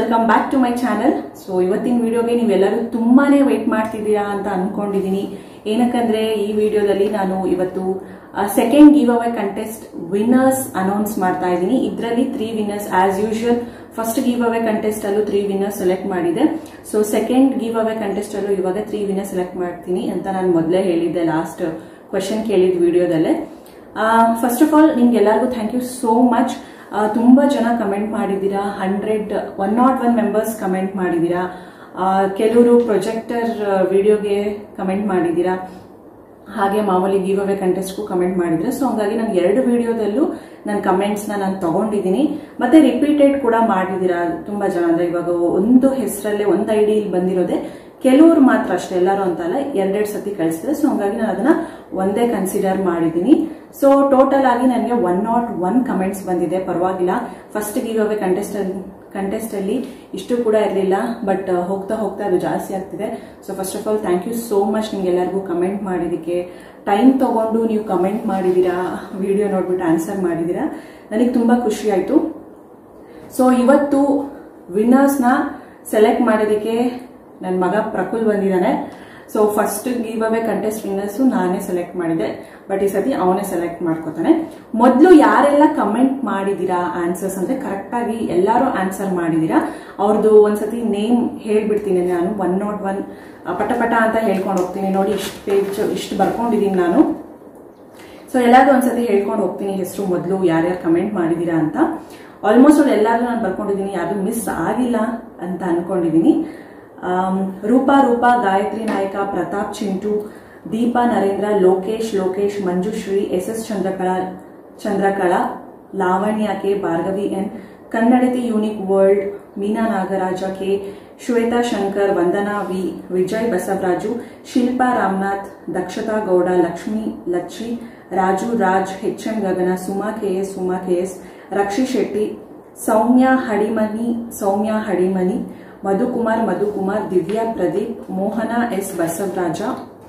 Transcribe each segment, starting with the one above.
Welcome back to my channel so ಇವತ್ತಿನ ವಿಡಿಯೋಗೆ ನೀವೆಲ್ಲರೂ ತುಂಬಾನೇ ವೇಟ್ ಮಾಡ್ತಿದ್ದೀರಾ ಅಂತ ಅನ್ಕೊಂಡಿದೀನಿ ಏನಕ್ಕಂದ್ರೆ ಈ ವಿಡಿಯೋದಲ್ಲಿ ನಾನು ಇವತ್ತು second give away contest winners announce ಮಾಡ್ತಾ ಇದ್ದೀನಿ ಇದರಲ್ಲಿ three winners as usual first give away contest ಅಲ್ಲೂ ತ್ರೀ ವಿನ್ನರ್ಸ್ ಸೆಲೆಕ್ಟ್ ಮಾಡಿದೆ so second give away contest ಅಲ್ಲೂ ಇವಾಗ ತ್ರೀ ವಿನ್ನರ್ ಸೆಲೆಕ್ಟ್ ಮಾಡ್ತೀನಿ ಅಂತ ನಾನು ಮೊದಲೇ ಹೇಳಿದ್ದೆ ಲಾಸ್ಟ್ ಕ್ವೆಶನ್ ಕೇಳಿದ ವಿಡಿಯೋದಲ್ಲೇ ಫಸ್ಟ್ ಆಫ್ ಆಲ್ ನಿಮ್ಗೆಲ್ಲರಿಗೂ ಥ್ಯಾಂಕ್ ಯು ಸೋ ಮಚ್ ತುಂಬಾ ಜನ ಕಮೆಂಟ್ ಮಾಡಿದ್ದೀರಾ hundred one not one members comment ಮಾಡಿದ್ದೀರಾ ಆ, ಕೆಲವರು ಪ್ರೊಜೆಕ್ಟರ್ ವಿಡಿಯೋಗೆ ಕಮೆಂಟ್ ಮಾಡಿದ್ದೀರಾ ಹಾಗೆ ಮಾಮೂಲಿ ಗಿವ್ ಅವೇ ಕಂಟೆಸ್ಟ್ಗೂ ಕಮೆಂಟ್ ಮಾಡಿದ್ರೆ ಸೊ ಹಂಗಾಗಿ ನಾನು ಎರಡು ವಿಡಿಯೋದಲ್ಲೂ ನನ್ನ ಕಮೆಂಟ್ಸ್ನ ನಾನು ತಗೊಂಡಿದ್ದೀನಿ ಮತ್ತೆ ರಿಪೀಟೆಡ್ ಕೂಡ ಮಾಡಿದ್ದೀರಾ ತುಂಬಾ ಜನ ಅಂದ್ರೆ ಇವಾಗ ಒಂದು ಹೆಸರಲ್ಲೇ ಒಂದು ಐ ಡಿ ಬಂದಿರೋದೆ ಕೆಲವರು ಮಾತ್ರ ಅಷ್ಟೇ ಎಲ್ಲರೂ ಅಂತಲ್ಲ ಎರಡೆರಡು ಸತಿ ಕಳಿಸಿದ್ರೆ ಸೊ ಹಂಗಾಗಿ ನಾನು ಅದನ್ನ ಒಂದೇ ಕನ್ಸಿಡರ್ ಮಾಡಿದ್ದೀನಿ ಸೊ ಟೋಟಲ್ ಆಗಿ ನನಗೆ ಒನ್ ನಾಟ್ ಒನ್ ಕಮೆಂಟ್ಸ್ ಬಂದಿದೆ ಪರವಾಗಿಲ್ಲ first give away contest contest ಅಲ್ಲಿ ಇಷ್ಟು ಕೂಡ ಇರಲಿಲ್ಲ ಬಟ್ ಹೋಗ್ತಾ ಹೋಗ್ತಾ ಅದು ಜಾಸ್ತಿ ಆಗ್ತಿದೆ so first of all thank you so much ನಿಮ್ಗೆಲ್ಲರಿಗೂ ಕಮೆಂಟ್ ಮಾಡಿದ್ದಕ್ಕೆ ಟೈಮ್ ತಗೊಂಡು ನೀವು ಕಮೆಂಟ್ ಮಾಡಿದ್ದೀರಾ ವಿಡಿಯೋ ನೋಡ್ಬಿಟ್ಟು ಆನ್ಸರ್ ಮಾಡಿದ್ದೀರಾ ನನಗೆ ತುಂಬಾ ಖುಷಿ ಆಯ್ತು ಸೊ ಇವತ್ತು ವಿನ್ನರ್ಸ್ನ ಸೆಲೆಕ್ಟ್ ಮಾಡೋದಕ್ಕೆ ನನ್ನ ಮಗ ಪ್ರಕುಲ್ ಬಂದಿದ್ದಾನೆ so first give away contest winners ನಾನೇ ಸೆಲೆಕ್ಟ್ ಮಾಡಿದೆ ಬಟ್ ಈ ಸತಿ ಅವನೇ ಸೆಲೆಕ್ಟ್ ಮಾಡ್ಕೋತಾನೆ ಮೊದಲು ಯಾರೆಲ್ಲ ಕಮೆಂಟ್ ಮಾಡಿದ್ದೀರಾ ಆನ್ಸರ್ಸ್ ಅಂದ್ರೆ ಕರೆಕ್ಟಾಗಿ ಎಲ್ಲರೂ ಆನ್ಸರ್ ಮಾಡಿದ್ದೀರಾ ಅವ್ರದ್ದು ಒಂದ್ಸತಿ ನೇಮ್ ಹೇಳ್ಬಿಡ್ತೀನಿ ನಾನು ಒನ್ ನಾಟ್ ಒನ್ ಪಟ ಪಟ ಅಂತ ಹೇಳ್ಕೊಂಡು ಹೋಗ್ತೀನಿ ನೋಡಿ ಇಷ್ಟು ಪೇಜ್ ಇಷ್ಟು ಬರ್ಕೊಂಡಿದ್ದೀನಿ ನಾನು ಸೊ ಎಲ್ಲಾದ್ರೂ ಒಂದ್ಸತಿ ಹೇಳ್ಕೊಂಡು ಹೋಗ್ತೀನಿ ಹೆಸರು ಮೊದಲು ಯಾರ್ಯಾರು ಕಮೆಂಟ್ ಮಾಡಿದೀರಾ ಅಂತ ಆಲ್ಮೋಸ್ಟ್ ಅವ್ರು ಎಲ್ಲಾದ್ರೂ ನಾನು ಬರ್ಕೊಂಡಿದ್ದೀನಿ ಯಾರು ಮಿಸ್ ಆಗಿಲ್ಲ ಅಂತ ಅನ್ಕೊಂಡಿದ್ದೀನಿ am, Roopa Rupa Gayatri Nayaka Pratap Chintu Deepa Narendra Lokesh Lokesh Manjushree S S Chandrakala Chandrakala Lavanya K Bhargavi N Kannadathi unique world Meena Nagaraja K Shweta Shankar Vandana V Vijay Basavaraju Shilpa Ramanath Dakshata Gowda Lakshmi Lachchi Raju Raj H M Gagana Suma KS Suma KS Rakshi Shetty Soumya Hadimani Soumya Hadimani Madhukumar Madhukumar Divya Pradeep Mohana S Basavaraja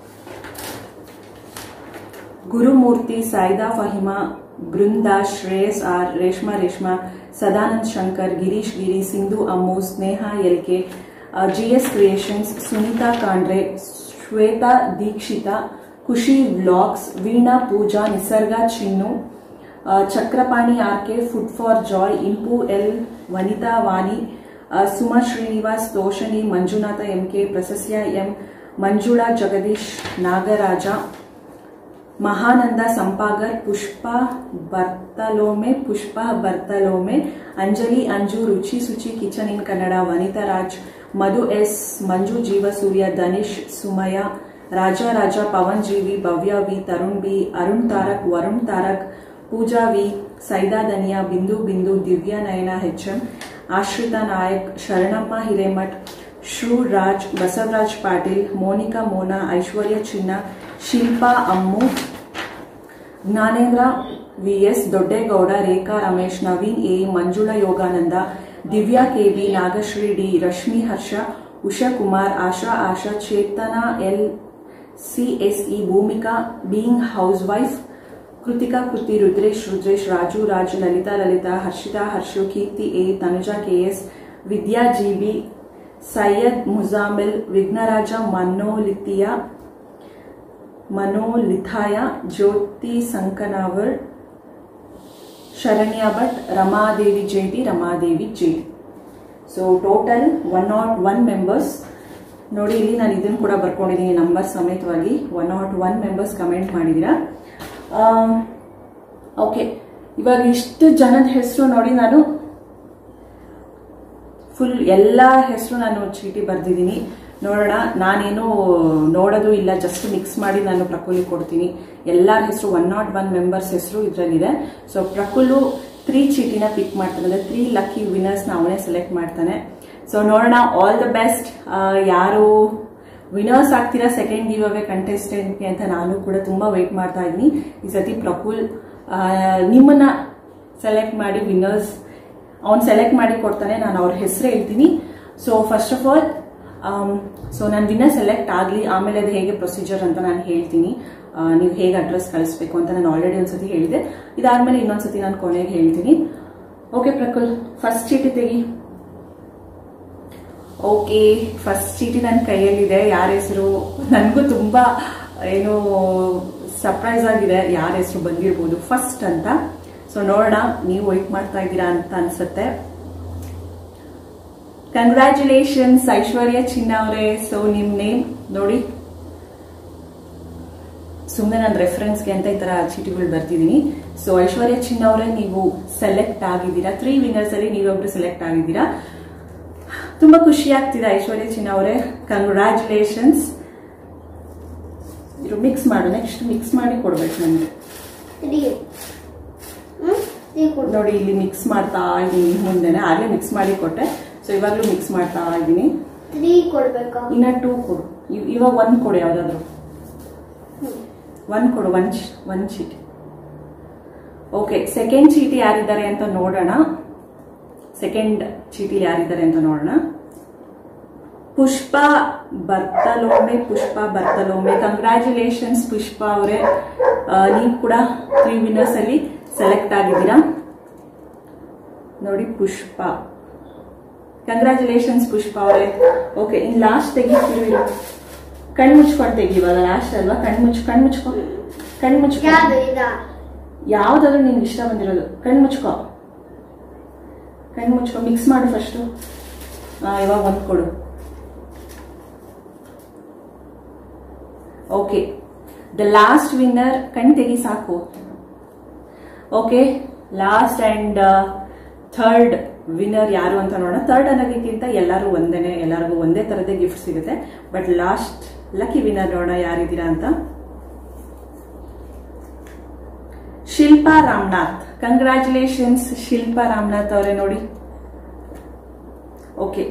Gurumurthy Saida Fahima Brinda Shreyas R Reshma Reshma Sadanand Shankar Girish Giri Sindhu Ammu Sneha LK GS creations Suneeta Kandre Shweta Dikshita Khushi vlogs Veena Pooja Nisarga Chinnu ಆ, Chakrapani R K food for joy Impu L Vanita Vani ಆ, Suma Srinivas Toshani Manjunatha M K Prashasya M Manjula Jagadish Nagaraja Mahananda Sampagar Pushpa Bartholomew Pushpa Bartholomew Anjali Anju Ruchi Suchi kitchen in Kannada Vanita Raj Madhu S Manju Jeevasurya Dhanish Sumaya Raja Raja Pavan Jeevi Bhavya V Tarun B Arun Tarak Varun Tarak Pooja V Saida Daniya Bindu Bindu Divya Nayana H M Ashrita Nayak Sharanamma Hiremath Shru Raj Basavaraj Patil Monika Mona Aishwarya Chinna Shilpa Ammu Jnanendra VS Doddegowda Rekha Ramesh Naveen A Manjula Yogananda Divya KB Nagashree D Rashmi Harsha Usha Kumar Asha Asha Chetana L CSE Bhoomika being house wife Kruthika Kruthi Rudresh Rudresh Raju Raj Lalitha Lalitha Harshitha Harshu Keerthi A Tanuja KS Vidya GB Syed Muzammil Vighnaraja ಮನೋಲಿತಿಯ ಮನೋಲಿಥಾಯ Jyothi Sankanavar Sharanya Bhat Ramadevi JT Ramadevi JT so total one not one members ನೋಡಿ ಇಲ್ಲಿ ನಾನು ಇದನ್ನು ಕೂಡ ಬರ್ಕೊಂಡಿದ್ದೀನಿ number ಸಮೇತವಾಗಿ one not one members comment ಮಾಡಿದ್ದೀರಾ ಓಕೆ ಇವಾಗ ಇಷ್ಟು ಜನದ ಹೆಸರು ನೋಡಿ ನಾನು ಫುಲ್ ಎಲ್ಲ ಹೆಸರು ನಾನು ಚೀಟಿ ಬರ್ದಿದ್ದೀನಿ ನೋಡೋಣ ನಾನೇನು ನೋಡೋದು ಇಲ್ಲ ಜಸ್ಟ್ ಮಿಕ್ಸ್ ಮಾಡಿ ನಾನು ಪ್ರಕುಲಿಗೆ ಕೊಡ್ತೀನಿ ಎಲ್ಲರ ಹೆಸರು ಒನ್ ನಾಟ್ ಒನ್ ಮೆಂಬರ್ಸ್ ಹೆಸರು ಇದರಲ್ಲಿದೆ ಸೊ ಪ್ರಕುಲು ತ್ರೀ ಚೀಟಿನ ಪಿಕ್ ಮಾಡ್ತಾನೆ ಅಂದರೆ ತ್ರೀ ಲಕ್ಕಿ ವಿನ್ನರ್ಸ್ನ ಅವನೇ ಸೆಲೆಕ್ಟ್ ಮಾಡ್ತಾನೆ ಸೊ ನೋಡೋಣ ಆಲ್ ದ ಬೆಸ್ಟ್ ಯಾರು ವಿನರ್ಸ್ ಆಗ್ತೀರಾ ಸೆಕೆಂಡ್ ಗಿವ್ ಅವೇ ಕಂಟೆಸ್ಟೆಂಟ್ಗೆ ಅಂತ ನಾನು ಕೂಡ ತುಂಬಾ ವೆಯ್ಟ್ ಮಾಡ್ತಾ ಇದ್ದೀನಿ ಈ ಸತಿ ಪ್ರಕುಲ್ ಆ, ನಿಮ್ಮನ್ನ ಸೆಲೆಕ್ಟ್ ಮಾಡಿ ವಿನ್ನರ್ಸ್ ಅವ್ನು ಸೆಲೆಕ್ಟ್ ಮಾಡಿ ಕೊಡ್ತಾನೆ ನಾನು ಅವ್ರ ಹೆಸರು ಹೇಳ್ತೀನಿ so first of all so ನಾನು ವಿನ್ನರ್ ಸೆಲೆಕ್ಟ್ ಆಗಲಿ ಆಮೇಲೆ ಅದು ಹೇಗೆ ಪ್ರೊಸೀಜರ್ ಅಂತ ನಾನು ಹೇಳ್ತೀನಿ ಆ, ನೀವು ಹೇಗೆ ಅಡ್ರೆಸ್ ಕಳಿಸ್ಬೇಕು ಅಂತ ನಾನು ಆಲ್ರೆಡಿ ಒಂದ್ಸತಿ ಹೇಳಿದೆ ಇದಾದ್ಮೇಲೆ ಇನ್ನೊಂದ್ಸತಿ ನಾನು ಕೊನೆಗೆ ಹೇಳ್ತೀನಿ ಓಕೆ ಪ್ರಕುಲ್ ಫಸ್ಟ್ ಚೀಟಿ ತೆಗಿ ಓಕೆ ಫಸ್ಟ್ ಚೀಟಿ ನನ್ನ ಕೈಯಲ್ಲಿದೆ ಯಾರ ಹೆಸರು ನನಗೂ ತುಂಬಾ ಏನು ಸರ್ಪ್ರೈಸ್ ಆಗಿದೆ ಯಾರ ಹೆಸರು ಬಂದಿರ್ಬೋದು ಫಸ್ಟ್ ಅಂತ ಸೊ ನೋಡೋಣ ನೀವು ವೈಟ್ ಮಾಡ್ತಾ ಇದ್ದೀರಾ ಅಂತ ಅನ್ಸುತ್ತೆ ಕಂಗ್ರ್ಯಾಚುಲೇಷನ್ಸ್ ಐಶ್ವರ್ಯ ಚಿನ್ನ ಅವರೇ ಸೊ ನಿಮ್ ನೇಮ್ ನೋಡಿ ಸುಮ್ಮನೆ ನಾನು ರೆಫರೆನ್ಸ್ಗೆ ಅಂತ ಈ ತರ ಚೀಟಿಗಳು ಬರ್ತಿದ್ದೀನಿ ಸೊ ಐಶ್ವರ್ಯ ಚಿನ್ನ ಅವರೇ ನೀವು ಸೆಲೆಕ್ಟ್ ಆಗಿದ್ದೀರಾ ತ್ರೀ ವಿನ್ನರ್ಸ್ ಅಲ್ಲಿ ನೀವೊಬ್ರು ಸೆಲೆಕ್ಟ್ ಆಗಿದ್ದೀರಾ ತುಂಬಾ ಖುಷಿ ಆಗ್ತಿದೆ ಐಶ್ವರ್ಯ ಚಿನ್ನ ಅವರೇ ಕಂಗ್ರ್ಯಾಚುಲೇಷನ್ಸ್ ಇದು ಮಿಕ್ಸ್ ಮಾಡು ನೆಕ್ಸ್ಟ್ ಮಿಕ್ಸ್ ಮಾಡಿ ಕೊಡ್ಬೇಕು ನನಗೆ ತ್ರೀ ಹ್ಮ್ ತ್ರೀ ಕೊಡು ನೋಡಿ ಇಲ್ಲಿ ಮಿಕ್ಸ್ ಮಾಡ್ತಾ ಇದ್ದೀನಿ ಮುಂದೆನೆ ಆಗ್ಲೇ ಮಿಕ್ಸ್ ಮಾಡಿ ಕೊಟ್ಟೆ ಸೊ ಇವಾಗಲೂ ಮಿಕ್ಸ್ ಮಾಡ್ತಾ ಇದ್ದೀನಿ ತ್ರೀ ಕೊಡ್ಬೇಕಾ ಇನ್ನ ಟೂ ಕೊಡು ಇವ್- ಇವಾಗ ಒಂದ್ ಕೊಡು ಯಾವ್ದಾದ್ರು ಹ್ಮ್. ಒಂದ್ ಕೊಡು ಒಂದ್ ಶ್- ಒಂದ್ ಚೀಟಿ ಓಕೆ ಸೆಕೆಂಡ್ ಚೀಟಿ ಯಾರಿದ್ದಾರೆ ಅಂತ ನೋಡೋಣ ಸೆಕೆಂಡ್ ಚೀಟಿ ಯಾರಿದ್ದಾರೆ ಅಂತ ನೋಡೋಣ ಪುಷ್ಪ ಬರ್ತಲೋಮೆ ಪುಷ್ಪ ಬರ್ತಲೋಮೆ ಕಂಗ್ರ್ಯಾಚುಲೇಷನ್ಸ್ ಪುಷ್ಪ ಅವರೇ ನೀವು ಕೂಡ ತ್ರೀ ವಿನ್ನರ್ಸ್ ಅಲ್ಲಿ ಸೆಲೆಕ್ಟ್ ಆಗಿದ್ದೀರಾ ನೋಡಿ ಪುಷ್ಪ ಕಂಗ್ರ್ಯಾಚುಲೇಷನ್ಸ್ ಪುಷ್ಪ ಅವರೇ ಓಕೆ ಇನ್ ಲಾಸ್ಟ್ ತೆಗಿತೀವಿ ಕಣ್ ಮುಚ್ಕೊಂಡು ತೆಗಿವಾಗ ಲಾಸ್ಟ್ ಅಲ್ವಾ ಕಣ್ ಮುಚ್ಚು ಕಣ್ ಮುಚ್ಕೊ ಕಣ್ ಮುಚ್ಕೊ ಯಾವ್ದು ಇದಾ ಯಾವ್ದಾದ್ರು ನಿನ್ಗೆ ಇಷ್ಟ ಬಂದಿರೋದು ಕಣ್ ಮುಚ್ಕೊ ಕಣ್ ಮುಚ್ಕೊ ಮಿಕ್ಸ್ ಮಾಡು ಫಸ್ಟು ಇವಾಗ ಒಂದ್ ಕೊಡು ಓಕೆ ದ ಲಾಸ್ಟ್ ವಿನ್ನರ್ ಕಣ್ ತೆಗಿ ಸಾಕು okay last and third winner ಯಾರು ಅಂತ ನೋಡೋಣ ಥರ್ಡ್ ಅನ್ನೋದಕ್ಕಿಂತ ಎಲ್ಲರೂ ಒಂದೇನೆ ಎಲ್ಲರಿಗೂ ಒಂದೇ ತರದೇ ಗಿಫ್ಟ್ ಸಿಗುತ್ತೆ ಬಟ್ ಲಾಸ್ಟ್ ಲಕ್ಕಿ ವಿನ್ನರ್ ನೋಡೋಣ ಯಾರಿದ್ದೀರಾ ಅಂತ ಶಿಲ್ಪಾ ರಾಮನಾಥ್ ಕಂಗ್ರ್ಯಾಚುಲೇಷನ್ಸ್ ಶಿಲ್ಪಾ ರಾಮನಾಥ್ ಅವರೇ ನೋಡಿ ಓಕೆ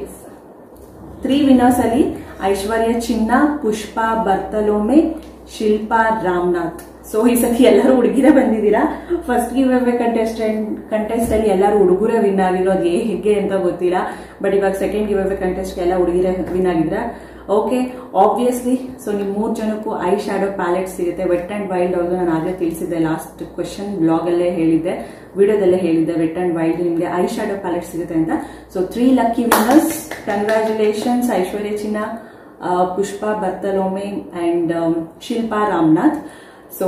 ತ್ರೀ ವಿನ್ನರ್ಸ್ ಅಲ್ಲಿ ಐಶ್ವರ್ಯ ಚಿನ್ನ ಪುಷ್ಪ ಬರ್ತಲೋಮೆ ಶಿಲ್ಪಾ ರಾಮನಾಥ್ ಸೊ ಈ ಸತಿ ಎಲ್ಲರೂ ಹುಡುಗಿರೇ ಬಂದಿದ್ದೀರಾ first give away contestant contest ಅಲ್ಲಿ ಎಲ್ಲರೂ ಹುಡುಗರೇ ವಿನ್ ಆಗಿರೋದು ಏ ಹೇಗೆ ಅಂತ ಗೊತ್ತಿಲ್ಲ ಬಟ್ ಇವಾಗ ಸೆಕೆಂಡ್ ಗಿವ್ ಅವೇ ಕಂಟೆಸ್ಟ್ ಎಲ್ಲ ಹುಡುಗಿರೇ ವಿನ್ ಆಗಿದ್ರ ಓಕೆ ಆಬ್ವಿಯಸ್ಲಿ ಸೊ ನಿಮ್ ಮೂರ್ ಜನಕ್ಕೂ ಐ ಶ್ಯಾಡೋ ಪ್ಯಾಲೆಟ್ ಸಿಗುತ್ತೆ ವೆಟ್ ಅಂಡ್ ವೈಲ್ಡ್ ಅವ್ರದ್ದು ನಾನು ಆಗಲೇ ತಿಳಿಸಿದ್ದೆ ಲಾಸ್ಟ್ ಕ್ವಶನ್ ಬ್ಲಾಗ್ ಅಲ್ಲೇ ಹೇಳಿದ್ದೆ ವಿಡಿಯೋದಲ್ಲೇ ಹೇಳಿದ್ದೆ ವೆಟ್ ಅಂಡ್ ವೈಲ್ಡ್ ನಿಮಗೆ ಐ ಶ್ಯಾಡೋ ಪ್ಯಾಲೆಟ್ ಸಿಗುತ್ತೆ ಅಂತ so three lucky winners congratulations Aishwarya Chinna ಆ, Pushpa Bartholomew and Shilpa Ramanath so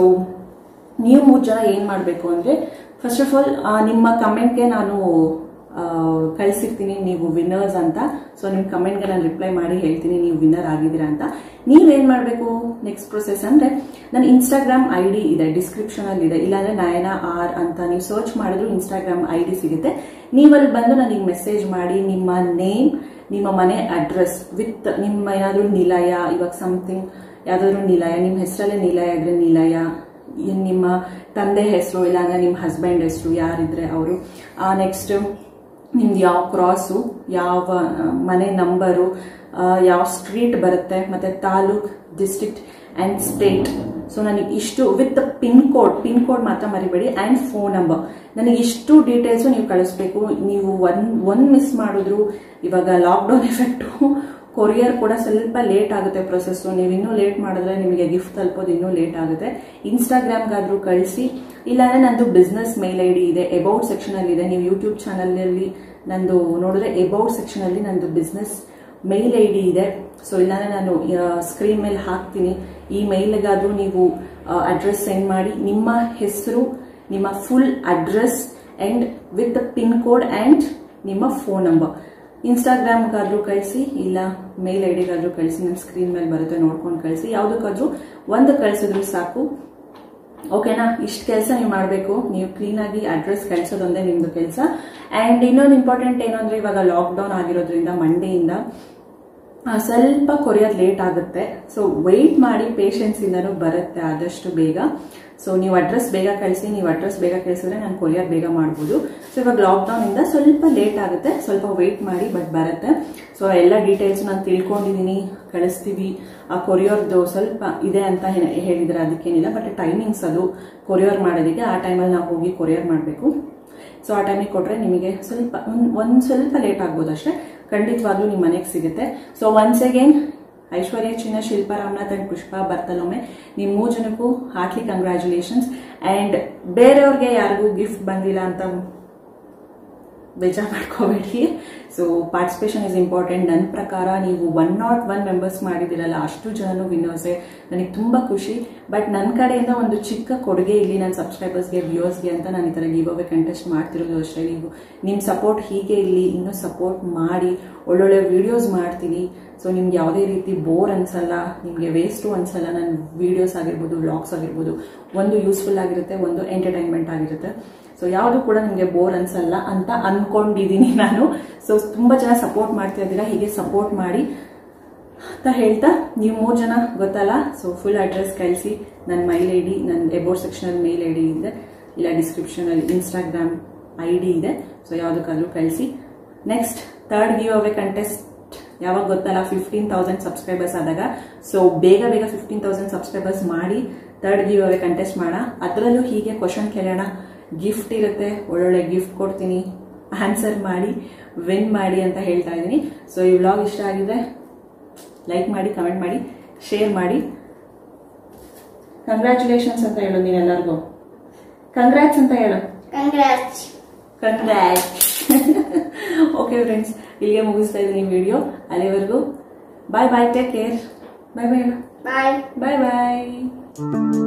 ನೀವು ಮೂರು ಜನ ಏನ್ ಮಾಡಬೇಕು ಅಂದ್ರೆ ಫಸ್ಟ್ ಆಫ್ ಆಲ್ ನಿಮ್ಮ ಕಮೆಂಟ್ಗೆ ನಾನು ಆ, ಕಳ್ಸಿರ್ತೀನಿ ನೀವು ವಿನ್ನರ್ಸ್ ಅಂತ ಸೊ ನಿಮ್ಮ ಕಮೆಂಟ್ಗೆ ನಾನು ರಿಪ್ಲೈ ಮಾಡಿ ಹೇಳ್ತೀನಿ ನೀವು ವಿನ್ನರ್ ಆಗಿದ್ದೀರಾ ಅಂತ ನೀವೇನ್ ಮಾಡಬೇಕು ನೆಕ್ಸ್ಟ್ ಪ್ರೊಸೆಸ್ ಅಂದ್ರೆ ನನ್ನ ಇನ್ಸ್ಟಾಗ್ರಾಮ್ ಐ ಡಿ ಇದೆ ಡಿಸ್ಕ್ರಿಪ್ಷನ್ ಅಲ್ಲಿ ಇದೆ ಇಲ್ಲಾಂದ್ರೆ ನಯನ ಆರ್ ಅಂತ ನೀವು ಸರ್ಚ್ ಮಾಡಿದ್ರು ಇನ್ಸ್ಟಾಗ್ರಾಮ್ ಐ ಡಿ ಸಿಗುತ್ತೆ ನೀವಲ್ಲಿ ಬಂದು ನನಗೆ ಮೆಸೇಜ್ ಮಾಡಿ ನಿಮ್ಮ ನೇಮ್ ನಿಮ್ಮ ಮನೆ ಅಡ್ರೆಸ್ ವಿತ್ ನಿಮ್ಮ ಏನಾದರೂ ನಿಲಯ ಇವಾಗ ಸಮಥಿಂಗ್ ಯಾವ್ದಾದ್ರು ನಿಲಯ ನಿಮ್ಮ ಹೆಸರಲ್ಲೇ ನಿಲಯ ಇದ್ರೆ ನಿಲಯ ಇನ್ ನಿಮ್ಮ ತಂದೆ ಹೆಸರು ಇಲ್ಲಾಂದ್ರೆ ನಿಮ್ಮ ಹಸ್ಬೆಂಡ್ ಹೆಸರು ಯಾರಿದ್ರೆ ಅವರು ನೆಕ್ಸ್ಟ್ ನಿಮ್ದು ಯಾವ ಕ್ರಾಸು ಯಾವ ಆ, ಮನೆ ನಂಬರು ಯಾವ ಸ್ಟ್ರೀಟ್ ಬರುತ್ತೆ ಮತ್ತೆ taluk district and state so ನನಗೆ ಇಷ್ಟು with pin code pin code ಮಾತ್ರ ಮರಿಬೇಡಿ ಅಂಡ್ ಫೋನ್ ನಂಬರ್ ನನಗೆ ಇಷ್ಟು ಡೀಟೇಲ್ಸ್ ನೀವು ಕಳಿಸ್ಬೇಕು ನೀವು ಒಂದ್ ಒಂದ್ ಮಿಸ್ ಮಾಡಿದ್ರು ಇವಾಗ ಲಾಕ್ಡೌನ್ ಎಫೆಕ್ಟು ಕೊರಿಯರ್ ಕೂಡ ಸ್ವಲ್ಪ ಲೇಟ್ ಆಗುತ್ತೆ ಪ್ರೊಸೆಸ್ ನೀವು ಇನ್ನೂ ಲೇಟ್ ಮಾಡಿದ್ರೆ ನಿಮಗೆ ಗಿಫ್ಟ್ ತಲುಪೋದು ಇನ್ನೂ ಲೇಟ್ ಆಗುತ್ತೆ ಇನ್ಸ್ಟಾಗ್ರಾಮ್ಗಾದ್ರೂ ಕಳಿಸಿ ಇಲ್ಲಾಂದ್ರೆ ನಂದು ಬಿಸ್ನೆಸ್ ಮೇಲ್ ಐ ಡಿ ಇದೆ ಅಬೌಟ್ ಸೆಕ್ಷನ್ ಅಲ್ಲಿ ಇದೆ ನೀವು ಯೂಟ್ಯೂಬ್ ಚಾನಲ್ ಅಲ್ಲಿ ನಂದು ನೋಡಿದ್ರೆ ಅಬೌಟ್ ಸೆಕ್ಷನ್ ಅಲ್ಲಿ ನಂದು ಬಿಸ್ನೆಸ್ ಮೇಲ್ ಐ ಡಿ ಇದೆ ಸೊ ಇಲ್ಲಾಂದ್ರೆ ನಾನು ಸ್ಕ್ರೀನ್ ಮೇಲೆ ಹಾಕ್ತೀನಿ ಈ ಮೇಲ್ಗಾದ್ರೂ ನೀವು ಅಡ್ರೆಸ್ ಸೆಂಡ್ ಮಾಡಿ ನಿಮ್ಮ ಹೆಸರು ನಿಮ್ಮ full address and with pin code and ನಿಮ್ಮ ಫೋನ್ ನಂಬರ್ ಇನ್ಸ್ಟಾಗ್ರಾಮ್ಗಾದ್ರೂ ಕಳಿಸಿ ಇಲ್ಲ ಮೇಲ್ ಐ ಡಿಗಾದ್ರೂ ಕಳಿಸಿ ನನ್ನ ಸ್ಕ್ರೀನ್ ಮೇಲೆ ಬರುತ್ತೆ ನೋಡ್ಕೊಂಡು ಕಳಿಸಿ ಯಾವುದಕ್ಕಾದ್ರೂ ಒಂದು ಕಳಿಸಿದ್ರು ಸಾಕು ಓಕೆನಾ ಇಷ್ಟು ಕೆಲಸ ನೀವು ಮಾಡಬೇಕು ನೀವು ಕ್ಲೀನ್ ಆಗಿ ಅಡ್ರೆಸ್ ಕಳಿಸೋದೊಂದೇ ನಿಮ್ದು ಕೆಲಸ ಅಂಡ್ ಇನ್ನೊಂದು ಇಂಪಾರ್ಟೆಂಟ್ ಏನು ಅಂದ್ರೆ ಇವಾಗ ಲಾಕ್ಡೌನ್ ಆಗಿರೋದ್ರಿಂದ ಮಂಡೆಯಿಂದ ಆ, ಸ್ವಲ್ಪ ಕೊರಿಯರ್ ಲೇಟ್ ಆಗುತ್ತೆ ಸೊ ವೆಯ್ಟ್ ಮಾಡಿ ಪೇಷನ್ಸ್ ಇಂದನೂ ಬರುತ್ತೆ ಆದಷ್ಟು ಬೇಗ ಸೊ ನೀವು ಅಡ್ರೆಸ್ ಬೇಗ ಕಳಿಸಿ ನೀವು ಅಡ್ರೆಸ್ ಬೇಗ ಕಳಿಸಿದ್ರೆ ನಾನು ಕೊರಿಯರ್ ಬೇಗ ಮಾಡ್ಬೋದು ಸೊ ಇವಾಗ ಲಾಕ್ಡೌನ್ ಇಂದ ಸ್ವಲ್ಪ ಲೇಟ್ ಆಗುತ್ತೆ ಸ್ವಲ್ಪ ವೆಯ್ಟ್ ಮಾಡಿ ಬಟ್ ಬರುತ್ತೆ ಸೊ ಎಲ್ಲ ಡೀಟೇಲ್ಸ್ ನಾನು ತಿಳ್ಕೊಂಡಿದ್ದೀನಿ ಕಳಿಸ್ತೀವಿ ಆ ಕೊರಿಯರ್ದು ಸ್ವಲ್ಪ ಇದೆ ಅಂತ ಹೇ- ಹೇಳಿದ್ರೆ ಅದಕ್ಕೇನಿಲ್ಲ ಬಟ್ ಟೈಮಿಂಗ್ಸ್ ಅದು ಕೊರಿಯರ್ ಮಾಡೋದಕ್ಕೆ ಆ ಟೈಮಲ್ಲಿ ನಾವು ಹೋಗಿ ಕೊರಿಯರ್ ಮಾಡಬೇಕು ಸೊ ಆ ಟೈಮಿಗೆ ಕೊಟ್ರೆ ನಿಮಗೆ ಸ್ವಲ್ಪ ಒಂದ್ ಒಂದ್ ಸ್ವಲ್ಪ ಲೇಟ್ ಆಗ್ಬೋದು ಅಷ್ಟೇ ಖಂಡಿತವಾಗ್ಲೂ ನಿಮ್ಮ ಮನೆಗೆ ಸಿಗುತ್ತೆ so once again Aishwarya Chinna Shilpa Ramanath and Pushpa Bartholomew ನಿಮ್ ಮೂರು ಜನಕ್ಕೂ ಹಾರ್ಟ್ಲಿ ಕಂಗ್ರ್ಯಾಚುಲೇಷನ್ಸ್ ಅಂಡ್ ಬೇರೆಯವ್ರಿಗೆ ಯಾರಿಗೂ ಗಿಫ್ಟ್ ಬಂದಿಲ್ಲ ಅಂತ ಬೇಜಾರು ಮಾಡ್ಕೋಬೇಡಿ ಸೊ ಪಾರ್ಟಿಸಿಪೇಷನ್ ಇಸ್ ಇಂಪಾರ್ಟೆಂಟ್ ನನ್ನ ಪ್ರಕಾರ ನೀವು ಒನ್ ನಾಟ್ ಒನ್ ಮೆಂಬರ್ಸ್ ಮಾಡಿದಿರಲ್ಲ ಅಷ್ಟು ಜನನು ವಿನ್ನರ್ಸೇ ನನಗೆ ತುಂಬ ಖುಷಿ ಬಟ್ ನನ್ನ ಕಡೆಯಿಂದ ಒಂದು ಚಿಕ್ಕ ಕೊಡುಗೆ ಇಲ್ಲಿ ನನ್ನ ಸಬ್ಸ್ಕ್ರೈಬರ್ಸ್ಗೆ ವ್ಯೂವರ್ಸ್ಗೆ ಅಂತ ನಾನು ಈ ಥರ ಗಿವ್ ಅವೇ ಕಂಟೆಸ್ಟ್ ಮಾಡ್ತಿರೋದು ಅಷ್ಟೇ ನೀವು ನಿಮ್ಮ ಸಪೋರ್ಟ್ ಹೀಗೆ ಇಲ್ಲಿ ಇನ್ನೂ ಸಪೋರ್ಟ್ ಮಾಡಿ ಒಳ್ಳೊಳ್ಳೆ ವಿಡಿಯೋಸ್ ಮಾಡ್ತೀನಿ ಸೊ ನಿಮ್ಗೆ ಯಾವುದೇ ರೀತಿ ಬೋರ್ ಅನ್ಸಲ್ಲ ನಿಮಗೆ ವೇಸ್ಟು ಅನ್ಸಲ್ಲ ನನ್ನ ವಿಡಿಯೋಸ್ ಆಗಿರ್ಬೋದು ವ್ಲಾಗ್ಸ್ ಆಗಿರ್ಬೋದು ಒಂದು ಯೂಸ್ಫುಲ್ ಆಗಿರುತ್ತೆ ಒಂದು ಎಂಟರ್ಟೈನ್ಮೆಂಟ್ ಆಗಿರುತ್ತೆ ಸೊ ಯಾವುದು ಕೂಡ ನಿಮಗೆ ಬೋರ್ ಅನ್ಸಲ್ಲ ಅಂತ ಅನ್ಕೊಂಡಿದ್ದೀನಿ ನಾನು ಸೊ ತುಂಬ ಜನ ಸಪೋರ್ಟ್ ಮಾಡ್ತಾ ಇದ್ದೀರಾ ಹೀಗೆ ಸಪೋರ್ಟ್ ಮಾಡಿ ಅಂತ ಹೇಳ್ತಾ ನೀವು ಮೂರು ಜನ ಗೊತ್ತಲ್ಲ ಸೊ ಫುಲ್ ಅಡ್ರೆಸ್ ಕಳಿಸಿ ನನ್ನ ಮೈಲ್ ಐ ಡಿ ನನ್ನ ಎಬೋರ್ಡ್ ಸೆಕ್ಷನಲ್ಲಿ ಮೇಲ್ ಐ ಡಿ ಇದೆ ಇಲ್ಲ ಡಿಸ್ಕ್ರಿಪ್ಷನಲ್ಲಿ ಇನ್ಸ್ಟಾಗ್ರಾಮ್ ಐ ಡಿ ಇದೆ ಸೊ ಯಾವುದಕ್ಕಾದ್ರೂ ಕಳಿಸಿ ನೆಕ್ಸ್ಟ್ ಥರ್ಡ್ ಗಿವ್ ಅವೇ ಕಂಟೆಸ್ಟ್ ಯಾವಾಗ ಗೊತ್ತಲ್ಲ ಫಿಫ್ಟೀನ್ ತೌಸಂಡ್ ಸಬ್ಸ್ಕ್ರೈಬರ್ಸ್ ಆದಾಗ ಸೊ ಬೇಗ ಬೇಗ ಫಿಫ್ಟೀನ್ ತೌಸಂಡ್ ಸಬ್ಸ್ಕ್ರೈಬರ್ಸ್ ಮಾಡಿ ಥರ್ಡ್ ಗಿವ್ ಅವೇ ಕಂಟೆಸ್ಟ್ ಮಾಡೋಣ ಅದರಲ್ಲೂ ಹೀಗೆ ಕ್ವಶನ್ ಕೇಳೋಣ ಗಿಫ್ಟ್ ಇರುತ್ತೆ ಒಳ್ಳೊಳ್ಳೆ ಗಿಫ್ಟ್ ಕೊಡ್ತೀನಿ ಆನ್ಸರ್ ಮಾಡಿ ವಿನ್ ಮಾಡಿ ಅಂತ ಹೇಳ್ತಾ ಇದ್ದೀನಿ ಸೊ ಈ ವ್ಲಾಗ್ ಇಷ್ಟ ಆಗಿದೆ ಲೈಕ್ ಮಾಡಿ ಕಮೆಂಟ್ ಮಾಡಿ ಶೇರ್ ಮಾಡಿ ಕಂಗ್ರ್ಯಾಚುಲೇಷನ್ಸ್ ಅಂತ ಹೇಳು ನೀನೆಲ್ಲರಿಗೂ ಕಂಗ್ರ್ಯಾಟ್ಸ್ ಅಂತ ಹೇಳು ಕಂಗ್ರಾಟ್ಸ್ ಕಂಗ್ರ್ಯಾಟ್ ಓಕೆ ಫ್ರೆಂಡ್ಸ್ ಇಲ್ಲಿಗೆ ಮುಗಿಸ್ತಾ ಇದ್ದೀನಿ ವಿಡಿಯೋ ಅಲ್ಲಿವರೆಗೂ ಬಾಯ್ ಬಾಯ್ ಟೇಕ್ ಕೇರ್ ಬಾಯ್ ಬಾಯ್ ಬಾಯ್ ಬಾಯ್ ಬಾಯ್